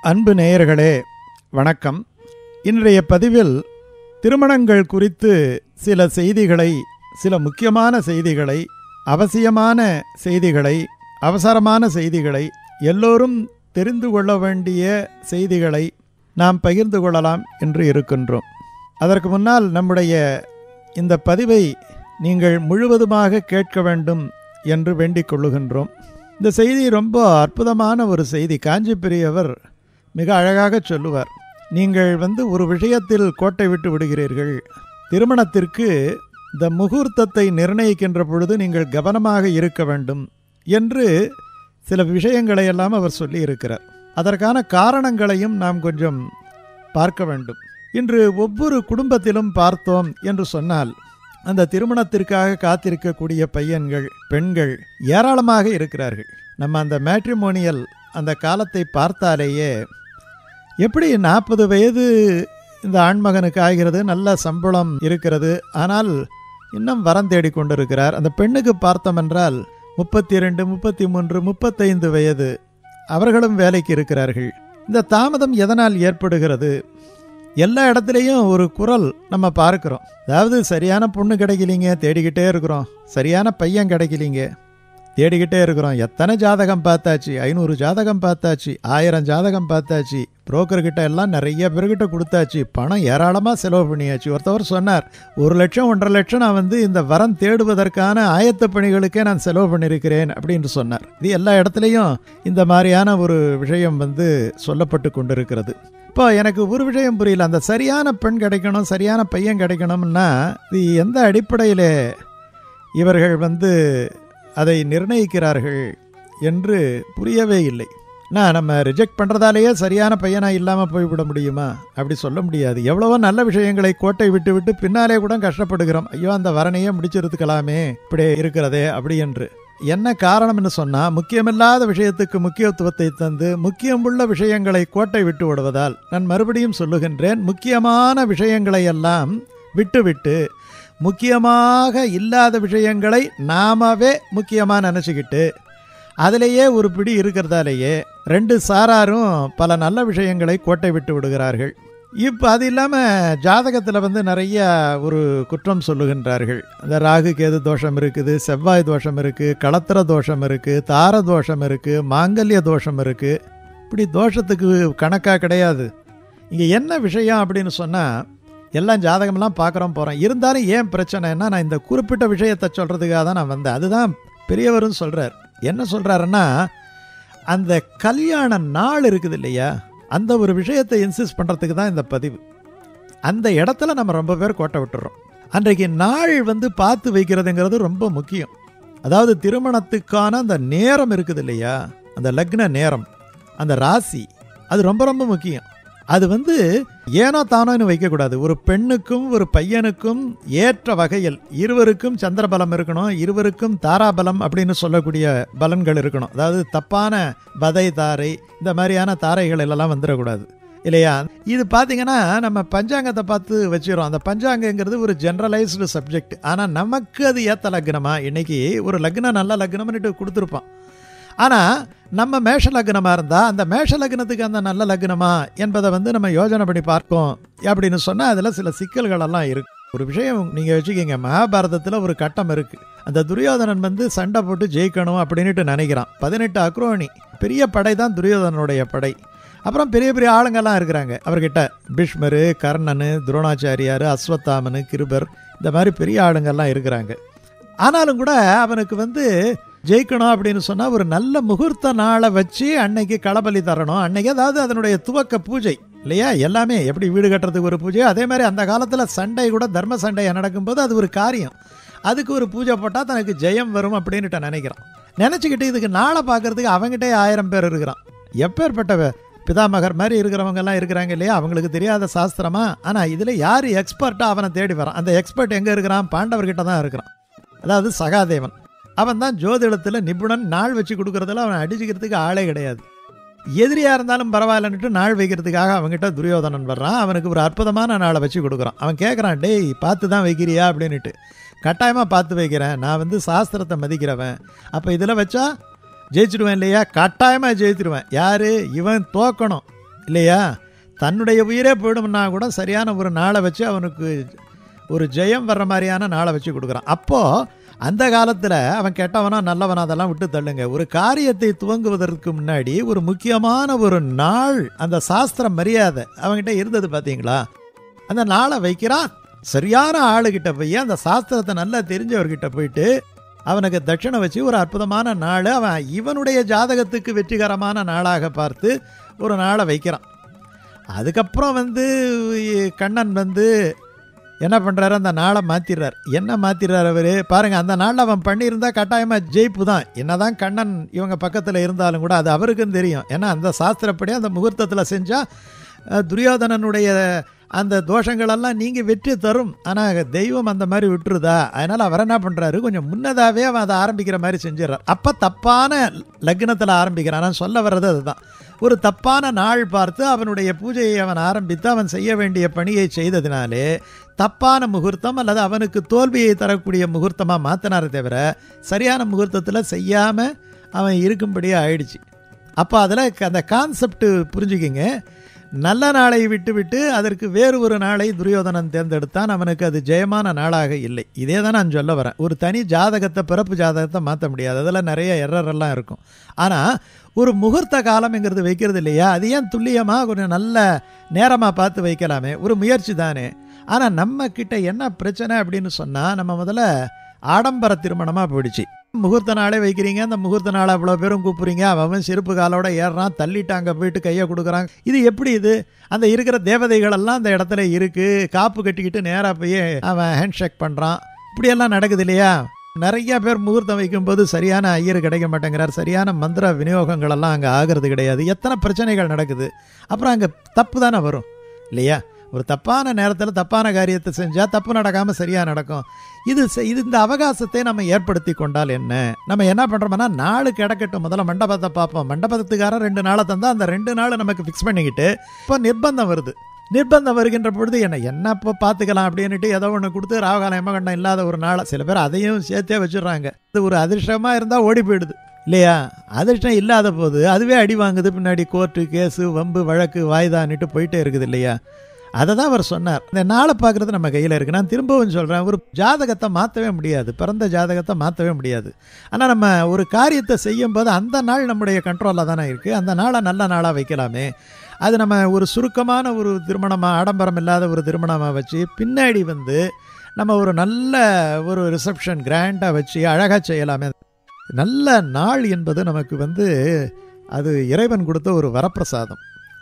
அன்பு நேயர்களே வணக்கம் இன்றைய பதிவில் திருமணங்கள் குறித்து சில செய்திகளை சில முக்கியமான செய்திகளை அவசியமான செய்திகளை அவசரமான செய்திகளை எல்லோரும் தெரிந்து கொள்ள வேண்டிய செய்திகளை நாம் பகிர்ந்து கொள்ளலாம் என்று இருக்கின்றோம் அதற்கு முன்னால் நம்முடைய இந்த பதிவை நீங்கள் முழுவதுமாக கேட்க வேண்டும் என்று வேண்டிக் கொள்ளுகின்றோம் இந்த செய்தி ரொம்ப அற்புதமான ஒரு செய்தி காஞ்சி பெரியவர் மிக அழகாக சொல்லுவார் நீங்கள் வந்து ஒரு விஷயத்தில் கோட்டை விட்டு விடுகிறீர்கள் திருமணத்திற்கு இந்த முகூர்த்தத்தை நிர்ணயிக்கின்ற பொழுது நீங்கள் கவனமாக இருக்க வேண்டும் என்று சில விஷயங்களை எல்லாம் அவர் சொல்லி இருக்கிறார் அதற்கான காரணங்களையும் நாம் கொஞ்சம் பார்க்க வேண்டும் இன்று ஒவ்வொரு குடும்பத்திலும் பார்த்தோம் என்று சொன்னால் அந்த திருமணத்திற்காக காத்திருக்கக்கூடிய பையன்கள் பெண்கள் ஏராளமாக இருக்கிறார்கள் நம்ம அந்த மேட்ரிமோனியல் அந்த காலத்தை பார்த்தாலேயே எப்படி நாற்பது வயது இந்த ஆண்மகனுக்கு ஆகிறது நல்ல சம்பளம் இருக்கிறது ஆனால் இன்னும் வரம் தேடி கொண்டிருக்கிறார் அந்த பெண்ணுக்கு பார்த்தோம் என்றால் முப்பத்தி ரெண்டு முப்பத்தி மூன்று முப்பத்தைந்து வயது அவர்களும் வேலைக்கு இருக்கிறார்கள் இந்த தாமதம் எதனால் ஏற்படுகிறது எல்லா இடத்துலையும் ஒரு குரல் நம்ம பார்க்குறோம் அதாவது சரியான பொண்ணு கிடைக்கலிங்க தேடிக்கிட்டே இருக்கிறோம் சரியான பையன் கிடைக்கலிங்க தேடிக்கிட்டே இருக்கிறோம் எத்தனை ஜாதகம் பார்த்தாச்சு ஐநூறு ஜாதகம் பார்த்தாச்சு ஆயிரம் ஜாதகம் பார்த்தாச்சு புரோக்கர்கிட்ட எல்லாம் நிறைய பேர்கிட்ட கொடுத்தாச்சு பணம் ஏராளமாக செலவு பண்ணியாச்சு ஒருத்தவர் சொன்னார் ஒரு லட்சம் ஒன்றரை லட்சம் நான் வந்து இந்த வரம் தேடுவதற்கான ஆயத்த பணிகளுக்கே நான் செலவு பண்ணியிருக்கிறேன் அப்படின்னு சொன்னார் இது எல்லா இடத்துலையும் இந்த மாதிரியான ஒரு விஷயம் வந்து சொல்லப்பட்டு கொண்டிருக்கிறது இப்போ எனக்கு ஒரு விஷயம் புரியல அந்த சரியான பெண் கிடைக்கணும் சரியான பையன் கிடைக்கணும்னா இது எந்த அடிப்படையில் இவர்கள் வந்து அதை நிர்ணயிக்கிறார்கள் என்று புரியவே இல்லை நான் நம்ம ரிஜெக்ட் பண்ணுறதாலேயே சரியான பையனாக இல்லாமல் போய்விட முடியுமா அப்படி சொல்ல முடியாது எவ்வளவோ நல்ல விஷயங்களை கோட்டை விட்டு விட்டு பின்னாலே கூட கஷ்டப்படுகிறோம் ஐயோ அந்த வரணையே முடிச்சிருத்துக்கலாமே இப்படி இருக்கிறதே அப்படி என்று என்ன காரணம்னு சொன்னால் முக்கியமில்லாத விஷயத்துக்கு முக்கியத்துவத்தை தந்து முக்கியமுள்ள விஷயங்களை கோட்டை விட்டு விடுவதால் நான் மறுபடியும் சொல்லுகின்றேன் முக்கியமான விஷயங்களை எல்லாம் விட்டுவிட்டு முக்கியமாக இல்லாத விஷயங்களை நாமவே முக்கியமாக நினச்சிக்கிட்டு அதிலேயே ஒரு பிடி இருக்கிறதாலேயே ரெண்டு சாராரும் பல நல்ல விஷயங்களை கோட்டை விட்டு விடுகிறார்கள் இப்போ அது இல்லாமல் ஜாதகத்தில் வந்து நிறைய ஒரு குற்றம் சொல்லுகின்றார்கள் இந்த ராகு கேது தோஷம் இருக்குது செவ்வாய் தோஷம் இருக்குது களத்திர தோஷம் இருக்குது தார தோஷம் இருக்குது மாங்கல்ய தோஷம் இருக்குது இப்படி தோஷத்துக்கு கணக்காக கிடையாது இங்கே என்ன விஷயம் அப்படின்னு சொன்னால் எல்லாம் ஜாதகமெல்லாம் பார்க்குறோம் போகிறோம் இருந்தாலும் ஏன் பிரச்சனைன்னா நான் இந்த குறிப்பிட்ட விஷயத்தை சொல்கிறதுக்காக தான் நான் வந்தேன் அதுதான் பெரியவரும் சொல்கிறார் என்ன சொல்கிறாருன்னா அந்த கல்யாண நாள் இருக்குது இல்லையா அந்த ஒரு விஷயத்தை இன்சிஸ்ட் பண்ணுறதுக்கு தான் இந்த பதிவு அந்த இடத்துல நம்ம ரொம்ப பேர் கோட்டை விட்டுறோம் அன்றைக்கு நாள் வந்து பார்த்து வைக்கிறதுங்கிறது ரொம்ப முக்கியம் அதாவது திருமணத்துக்கான அந்த நேரம் இருக்குது இல்லையா அந்த லக்ன நேரம் அந்த ராசி அது ரொம்ப ரொம்ப முக்கியம் அது வந்து ஏனோ தானோன்னு வைக்கக்கூடாது ஒரு பெண்ணுக்கும் ஒரு பையனுக்கும் ஏற்ற வகையில் இருவருக்கும் சந்திரபலம் இருக்கணும் இருவருக்கும் தாராபலம் அப்படின்னு சொல்லக்கூடிய பலன்கள் இருக்கணும் அதாவது தப்பான பதை தாரை இந்த மாதிரியான தாரைகள் எல்லாம் வந்துடக்கூடாது இல்லையா இது பார்த்தீங்கன்னா நம்ம பஞ்சாங்கத்தை பார்த்து வச்சிடறோம் அந்த பஞ்சாங்கங்கிறது ஒரு ஜென்ரலைஸ்டு சப்ஜெக்ட் ஆனால் நமக்கு அது ஏற்ற லக்னமா இன்னைக்கு ஒரு லக்னம் நல்ல லக்னம்னுட்டு கொடுத்துருப்பான் ஆனால் நம்ம மேஷ லக்னமாக இருந்தால் அந்த மேஷ லக்னத்துக்கு அந்த நல்ல லக்னமா என்பதை வந்து நம்ம யோஜனை பண்ணி பார்க்கோம் அப்படின்னு சொன்னால் அதில் சில சிக்கல்கள் எல்லாம் இருக்கு ஒரு விஷயம் நீங்கள் வச்சுக்கிங்க மகாபாரதத்தில் ஒரு கட்டம் இருக்குது அந்த துரியோதனன் வந்து சண்டை போட்டு ஜெயிக்கணும் அப்படின்ட்டு நினைக்கிறான் பதினெட்டு அக்ரோனி பெரிய படை தான் துரியோதனனுடைய படை அப்புறம் பெரிய பெரிய ஆளுங்கெல்லாம் இருக்கிறாங்க அவர்கிட்ட பீஷ்மர் கர்ணன் துரோணாச்சாரியார் அஸ்வத்தாமனு கிருபர் இந்த மாதிரி பெரிய ஆளுங்கெல்லாம் இருக்கிறாங்க ஆனாலும் கூட அவனுக்கு வந்து ஜெயிக்கணும் அப்படின்னு சொன்னால் ஒரு நல்ல முகூர்த்த நாளை வச்சு அன்னைக்கு களபலி தரணும் அன்னைக்கு அதாவது அதனுடைய துவக்க பூஜை இல்லையா எல்லாமே எப்படி வீடு கட்டுறதுக்கு ஒரு பூஜை அதே மாதிரி அந்த காலத்தில் சண்டை கூட தர்ம சண்டை நடக்கும்போது அது ஒரு காரியம் அதுக்கு ஒரு பூஜை போட்டால் தனக்கு ஜெயம் வரும் அப்படின்ட்டு நினைக்கிறான் நினச்சிக்கிட்டு இதுக்கு நாளை பார்க்கறதுக்கு அவங்ககிட்டே ஆயிரம் பேர் இருக்கிறான் எப்பேற்பட்ட பிதாமகர் மாதிரி இருக்கிறவங்க எல்லாம் இருக்கிறாங்க இல்லையா அவங்களுக்கு தெரியாத சாஸ்திரமா ஆனால் இதில் யார் எக்ஸ்பர்ட்டாக அவனை தேடி வரான் அந்த எக்ஸ்பர்ட் எங்கே இருக்கிறான் பாண்டவர்கிட்ட தான் இருக்கிறான் அதாவது சகாதேவன் அவன் தான் ஜோதிடத்தில் நிபுணன் நாள் வச்சு கொடுக்குறதுல அவனை அடிச்சுக்கிறதுக்கு ஆளே கிடையாது எதிரியாக இருந்தாலும் பரவாயில்லன்னுட்டு நாள் வைக்கிறதுக்காக அவங்ககிட்ட துரியோதனன் வர்றான் அவனுக்கு ஒரு அற்புதமான நாளை வச்சு கொடுக்குறான் அவன் கேட்குறான் டேய் பார்த்து தான் வைக்கிறியா அப்படின்னுட்டு கட்டாயமாக பார்த்து வைக்கிறேன் நான் வந்து சாஸ்திரத்தை மதிக்கிறவன் அப்போ இதில் வச்சா ஜெயிச்சிடுவேன் இல்லையா கட்டாயமாக ஜெயிச்சிடுவேன் யார் இவன் தோக்கணும் இல்லையா தன்னுடைய உயிரே போயிடும்னா கூட சரியான ஒரு நாளை வச்சு அவனுக்கு ஒரு ஜெயம் வர்ற மாதிரியான நாளை வச்சு கொடுக்குறான் அப்போது அந்த காலத்தில் அவன் கெட்டவனா நல்லவனா அதெல்லாம் விட்டு தள்ளுங்க ஒரு காரியத்தை துவங்குவதற்கு முன்னாடி ஒரு முக்கியமான ஒரு நாள் அந்த சாஸ்திர மரியாதை அவன்கிட்ட இருந்தது பார்த்தீங்களா அந்த நாளை வைக்கிறான் சரியான ஆளுகிட்ட போய் அந்த சாஸ்திரத்தை நல்லா தெரிஞ்சவர்கிட்ட போயிட்டு அவனுக்கு தட்சிணை வச்சு ஒரு அற்புதமான நாள் அவன் இவனுடைய ஜாதகத்துக்கு வெற்றிகரமான நாளாக பார்த்து ஒரு நாளை வைக்கிறான் அதுக்கப்புறம் வந்து கண்ணன் வந்து என்ன பண்ணுறாரு அந்த நாளை மாற்றிடுறார் என்ன மாற்றிடுறார் அவர் பாருங்கள் அந்த நாளில் அவன் பண்ணியிருந்தா கட்டாயமாக ஜெயிப்பு தான் என்னதான் கண்ணன் இவங்க பக்கத்தில் இருந்தாலும் கூட அது அவருக்கும் தெரியும் ஏன்னா அந்த சாஸ்திரப்படி அந்த முகூர்த்தத்தில் செஞ்சால் துரியோதனனுடைய அந்த தோஷங்களெல்லாம் நீங்கள் வெற்றி தரும் ஆனால் தெய்வம் அந்த மாதிரி விட்டுருதா அதனால் அவர் என்ன பண்ணுறாரு கொஞ்சம் முன்னதாகவே அவன் அதை ஆரம்பிக்கிற மாதிரி செஞ்சிடறார் அப்போ தப்பான லக்னத்தில் ஆரம்பிக்கிறான் நான் சொல்ல வர்றது அதுதான் ஒரு தப்பான நாள் பார்த்து அவனுடைய பூஜையை அவன் ஆரம்பித்து அவன் செய்ய வேண்டிய பணியை செய்ததினாலே தப்பான முகூர்த்தம் அல்லது அவனுக்கு தோல்வியை தரக்கூடிய முகூர்த்தமாக மாற்றினாரே தவிர சரியான முகூர்த்தத்தில் செய்யாமல் அவன் இருக்கும்படியே ஆயிடுச்சு அப்போ அதில் அந்த கான்செப்ட் புரிஞ்சுக்கிங்க நல்ல நாளை விட்டுவிட்டு அதற்கு வேறு ஒரு நாளை துரியோதனன் தேர்ந்தெடுத்தான் அவனுக்கு அது ஜெயமான நாளாக இல்லை இதே தான் நான் சொல்ல வரேன் ஒரு தனி ஜாதகத்தை பிறப்பு ஜாதகத்தை மாற்ற முடியாது அதில் நிறைய எரரெல்லாம் இருக்கும் ஆனால் ஒரு முகூர்த்த காலம்ங்கிறது வைக்கிறது இல்லையா அது ஏன் துல்லியமாக கொஞ்சம் நல்ல நேரமாக பார்த்து வைக்கலாமே ஒரு முயற்சி தானே ஆனால் நம்ம கிட்ட என்ன பிரச்சனை அப்படின்னு சொன்னால் நம்ம முதல்ல ஆடம்பர திருமணமாக போயிடுச்சு முகூர்த்த நாளே வைக்கிறீங்க அந்த முகூர்த்த நாளை அவ்வளோ பேரும் கூப்பிட்றீங்க அவன் செருப்பு காலோட ஏறுறான் தள்ளிட்டு அங்கே போயிட்டு கையை கொடுக்குறான் இது எப்படி இது அந்த இருக்கிற தேவதைகளெல்லாம் அந்த இடத்துல இருக்குது காப்பு கட்டிக்கிட்டு நேராக போய் அவன் ஹேண்ட் ஷேக் பண்ணுறான் இப்படியெல்லாம் நடக்குது இல்லையா நிறைய பேர் முகூர்த்தம் வைக்கும்போது சரியான ஐயர் கிடைக்க மாட்டேங்கிறார் சரியான மந்திர விநியோகங்கள் எல்லாம் அங்கே ஆகிறது கிடையாது எத்தனை பிரச்சனைகள் நடக்குது அப்புறம் அங்கே தப்பு தானே வரும் இல்லையா ஒரு தப்பான நேரத்தில் தப்பான காரியத்தை செஞ்சால் தப்பு நடக்காமல் சரியாக நடக்கும் இது இது இந்த அவகாசத்தை நம்ம ஏற்படுத்தி கொண்டால் என்ன நம்ம என்ன பண்ணுறோம்னா நாலு கிடக்கட்டும் முதல்ல மண்டபத்தை பார்ப்போம் மண்டபத்துக்காரன் ரெண்டு நாளை தந்தால் அந்த ரெண்டு நாள் நமக்கு ஃபிக்ஸ் பண்ணிக்கிட்டு இப்போ நிர்பந்தம் வருது நிர்பந்தம் வருகின்ற பொழுது என்ன என்ன இப்போ பார்த்துக்கலாம் அப்படின்ட்டு ஏதோ ஒன்று கொடுத்து ராவகாலம் எமகண்டம் இல்லாத ஒரு நாளை சில பேர் அதையும் சேர்த்தே வச்சிடுறாங்க இது ஒரு அதிர்ஷ்டமாக இருந்தால் ஓடி போயிடுது இல்லையா அதிர்ஷ்டம் இல்லாத போது அதுவே அடி வாங்குது பின்னாடி கோர்ட்டு கேஸு வம்பு வழக்கு வாய்தான்னுட்டு போயிட்டே இருக்குது இல்லையா அதை தான் அவர் சொன்னார் இந்த நாளை பார்க்குறது நம்ம கையில் இருக்குது நான் திரும்பவும் சொல்கிறேன் ஒரு ஜாதகத்தை மாற்றவே முடியாது பிறந்த ஜாதகத்தை மாற்றவே முடியாது ஆனால் நம்ம ஒரு காரியத்தை செய்யும்போது அந்த நாள் நம்முடைய கண்ட்ரோலில் தானே இருக்குது அந்த நாளை நல்ல நாளாக வைக்கலாமே அது நம்ம ஒரு சுருக்கமான ஒரு திருமணமாக ஆடம்பரம் இல்லாத ஒரு திருமணமாக வச்சு பின்னாடி வந்து நம்ம ஒரு நல்ல ஒரு ரிசப்ஷன் கிராண்டாக வச்சு அழகாக செய்யலாமே நல்ல நாள் என்பது நமக்கு வந்து அது இறைவன் கொடுத்த ஒரு வரப்பிரசாதம்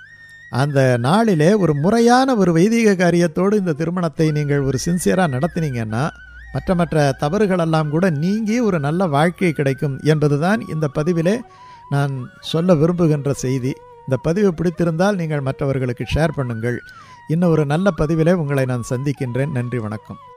அந்த நாளிலே ஒரு முறையான ஒரு வைதிக காரியத்தோடு இந்த திருமணத்தை நீங்கள் ஒரு சின்சியராக நடத்தினீங்கன்னா மற்ற மற்ற தவறுகளெல்லாம் கூட நீங்கி ஒரு நல்ல வாழ்க்கை கிடைக்கும் என்பதுதான் இந்த பதிவிலே நான் சொல்ல விரும்புகின்ற செய்தி இந்த பதிவு பிடித்திருந்தால் நீங்கள் மற்றவர்களுக்கு ஷேர் பண்ணுங்கள் இன்னும் ஒரு நல்ல பதிவிலே உங்களை நான் சந்திக்கின்றேன் நன்றி வணக்கம்